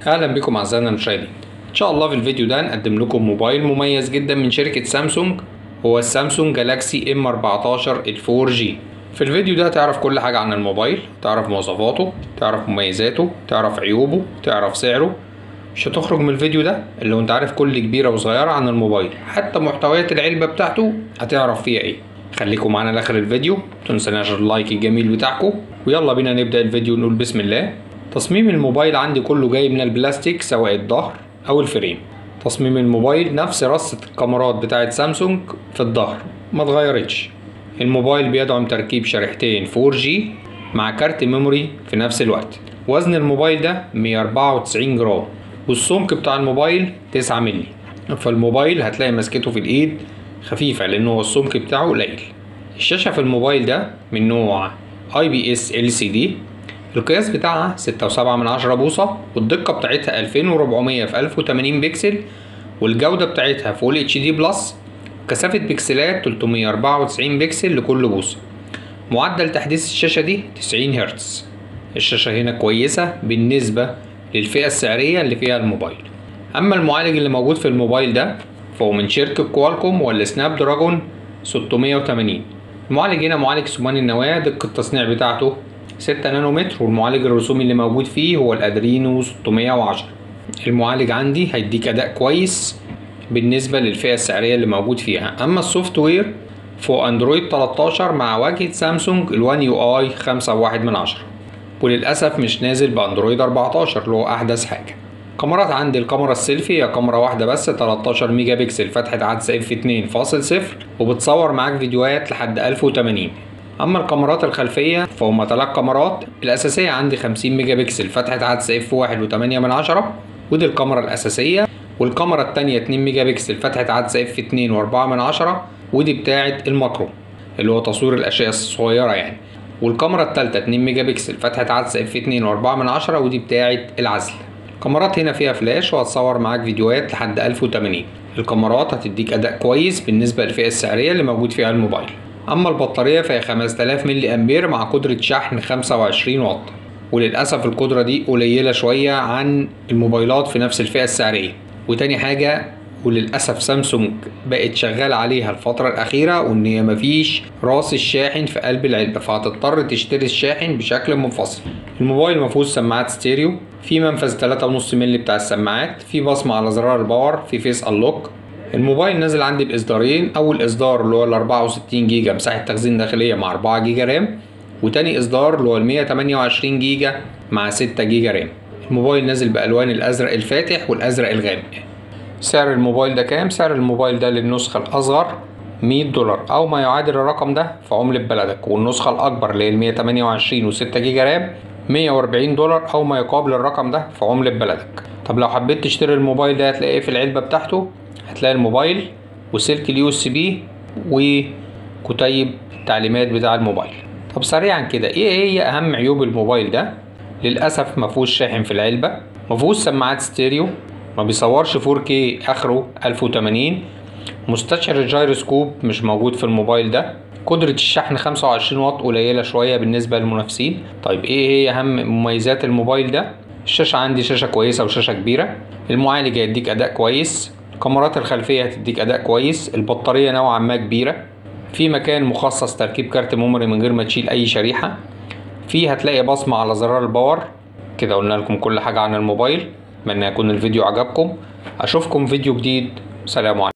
اهلا بكم اعزائنا المشاهدين ان شاء الله في الفيديو ده نقدم لكم موبايل مميز جدا من شركة سامسونج هو السامسونج جالاكسي ام 14 ال 4 جي في الفيديو ده تعرف كل حاجة عن الموبايل تعرف مواصفاته تعرف مميزاته تعرف عيوبه تعرف سعره مش هتخرج من الفيديو ده الا وانت عارف كل كبيرة وصغيرة عن الموبايل حتى محتويات العلبة بتاعته هتعرف فيها ايه خليكم معانا لاخر الفيديو متنسوناش اللايك الجميل بتاعكم ويلا بينا نبدأ الفيديو نقول بسم الله تصميم الموبايل عندي كله جاي من البلاستيك سواء الظهر او الفريم تصميم الموبايل نفس رصة الكاميرات بتاعت سامسونج في الظهر ما اتغيرتش الموبايل بيدعم تركيب شريحتين 4G مع كارت ميموري في نفس الوقت وزن الموبايل ده 194 جرام والسمك بتاع الموبايل 9 مللي فالموبايل هتلاقي مسكته في الايد خفيفة لانه هو السمك بتاعه قليل الشاشة في الموبايل ده من نوع IPS LCD القياس بتاعها 6.7 من عشرة بوصة والدقة بتاعتها 2400 في 1080 بكسل والجودة بتاعتها فول اتش دي بلس كثافة بكسلات 394 بكسل لكل بوصة معدل تحديث الشاشة دي 90 هرتز الشاشة هنا كويسة بالنسبة للفئة السعرية اللي فيها الموبايل أما المعالج اللي موجود في الموبايل ده فهو من شركة كوالكوم والسناب دراجون 680 المعالج هنا معالج ثماني النواة دقة التصنيع بتاعته 6 نانومتر والمعالج الرسومي اللي موجود فيه هو الادرينو 610 المعالج عندي هيديك اداء كويس بالنسبة للفئة السعرية اللي موجود فيها اما السوفت وير فوق اندرويد 13 مع واجهة سامسونج الوان يو اي 5.1 من عشرة وللأسف مش نازل باندرويد 14 اللي هو احدث حاجة كاميرات عندي الكاميرا السيلفي هي كاميرا واحدة بس 13 ميجا بكسل فتحة عدسة اف 2.0 وبتصور معاك فيديوهات لحد 1080 اما الكاميرات الخلفيه فهم ثلاث كاميرات الاساسيه عندي 50 ميجا بكسل فتحه عدسه اف 1.8 من عشرة ودي الكاميرا الاساسيه والكاميرا التانية 2 ميجا بكسل فتحه عدسه اف 2.4 من عشرة ودي بتاعه الماكرو اللي هو تصوير الاشياء الصغيره يعني والكاميرا التالتة 2 ميجا بكسل فتحه عدسه اف 2.4 من عشرة ودي بتاعه العزل الكاميرات هنا فيها فلاش وهتصور معاك فيديوهات لحد 1080 الكاميرات هتديك اداء كويس بالنسبه للفئه السعريه اللي موجود فيها الموبايل اما البطاريه فهي 5000 ملي امبير مع قدره شحن 25 واط وللاسف القدره دي قليله شويه عن الموبايلات في نفس الفئه السعريه وتاني حاجه وللاسف سامسونج بقت شغاله عليها الفتره الاخيره وان هي مفيش راس الشاحن في قلب العلبه فهتضطر تشتري الشاحن بشكل منفصل الموبايل مفيهوش سماعات ستيريو في منفذ 3.5 مللي بتاع السماعات في بصمه على زرار الباور في فيس انلوك الموبايل نازل عندي باصدارين اول اصدار اللي هو ال 64 جيجا مساحه تخزين داخليه مع 4 جيجا رام وتاني اصدار اللي هو ال 128 جيجا مع 6 جيجا رام الموبايل نازل بالوان الازرق الفاتح والازرق الغامق سعر الموبايل ده كام سعر الموبايل ده للنسخه الاصغر 100 دولار او ما يعادل الرقم ده في عملة بلدك والنسخة الاكبر اللي هي ال 128 و6 جيجا رام 140 دولار او ما يقابل الرقم ده في عملة بلدك طب لو حبيت تشتري الموبايل ده هتلاقيه في العلبة بتاعته هتلاقي الموبايل وسلك اليو اس بي وكتيب التعليمات بتاع الموبايل طب سريعا كده ايه هي اهم عيوب الموبايل ده للاسف ما فيهوش شاحن في العلبه ما فيهوش سماعات ستيريو ما بيصورش 4K اخره 1080 مستشعر الجيروسكوب مش موجود في الموبايل ده قدرة الشحن 25 واط قليلة شوية بالنسبة للمنافسين طيب ايه هي اهم مميزات الموبايل ده الشاشة عندي شاشة كويسة وشاشة كبيرة المعالج هيديك اداء كويس الكاميرات الخلفية هتديك أداء كويس البطارية نوعا ما كبيرة في مكان مخصص تركيب كارت ميموري من غير ما تشيل أي شريحة في هتلاقي بصمة على زرار الباور كده قلنا لكم كل حاجة عن الموبايل أتمنى يكون الفيديو عجبكم أشوفكم فيديو جديد سلام عليكم